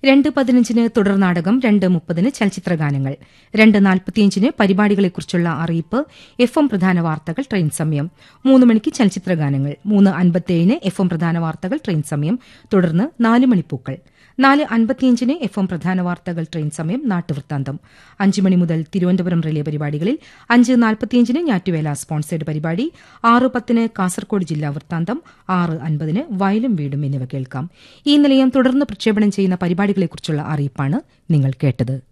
രണ്ട് പതിനഞ്ചിന് തുടർ നാടകം രണ്ട് മുപ്പതിന് ചലച്ചിത്രഗാനങ്ങൾ രണ്ട് നാൽപ്പത്തിയഞ്ചിന് പരിപാടികളെക്കുറിച്ചുള്ള അറിയിപ്പ് എഫ് എം പ്രധാന വാർത്തകൾ ട്രെയിൻ സമയം മൂന്ന് മണിക്ക് ചലച്ചിത്രഗാനങ്ങൾ മൂന്ന് അൻപത്തിയേഴിന് എഫ് എം പ്രധാന വാർത്തകൾ ട്രെയിൻ സമയം തുടർന്ന് നാല് മണിപ്പൂക്കൾ നാല് അൻപത്തിയഞ്ചിന് എഫ് എം പ്രധാന വാർത്തകൾ ട്രെയിൻ സമയം നാട്ടുവൃത്താന്തം അഞ്ച് മണി മുതൽ തിരുവനന്തപുരം റിലേ പരിപാടികളിൽ അഞ്ച് നാൽപ്പത്തിയഞ്ചിന് ഞാറ്റുവേല സ്പോൺസേഡ് പരിപാടി ആറ് പത്തിന് കാസർകോട് ജില്ലാ വൃത്താന്തം ആറ് അൻപതിന് വയലും വീടും എന്നിവ കേൾക്കാം ഈ നിലയം തുടർന്ന് പ്രക്ഷേപണം ചെയ്യുന്ന പരിപാടികളെക്കുറിച്ചുള്ള അറിയിപ്പാണ് നിങ്ങൾ കേട്ടത്